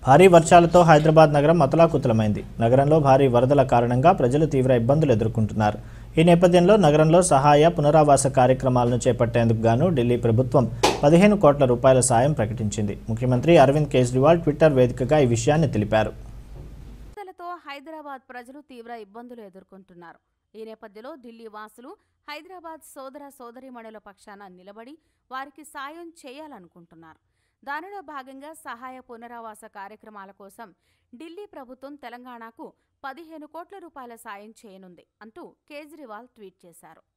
భారీ వర్షాలతో హైదరాబాద్ నగరం అతలాకుతలమైంది నగరంలో భారీ వరదల కారణంగా ప్రజలు తీవ్ర ఇబ్బందులు ఎదుర్కొంటున్నారు ఈ నేపథ్యంలో నగరంలో సహాయ పునరావాస కార్యక్రమాలను చేపట్టేందుకు గాను ఢిల్లీ ప్రభుత్వం పదిహేను కోట్ల రూపాయల సాయం ప్రకటించింది ముఖ్యమంత్రి అరవింద్ కేజ్రీవాల్ ట్విట్టర్ వేదికగా ఈ విషయాన్ని తెలిపారు వరదలతో హైదరాబాద్ ప్రజలు తీవ్ర ఇబ్బందులు ఎదుర్కొంటున్నారు ఈ నేపథ్యంలో ఢిల్లీ వాసులు హైదరాబాద్ సోదర సోదరీమణుల పక్షాన నిలబడి వారికి సాయం చేయాలనుకుంటున్నారు దానిలో భాగంగా సహాయ పునరావాస కార్యక్రమాల కోసం ఢిల్లీ ప్రభుత్వం తెలంగాణకు పదిహేను కోట్ల రూపాయల సాయం చేయనుంది అంటూ కేజ్రీవాల్ ట్వీట్ చేశారు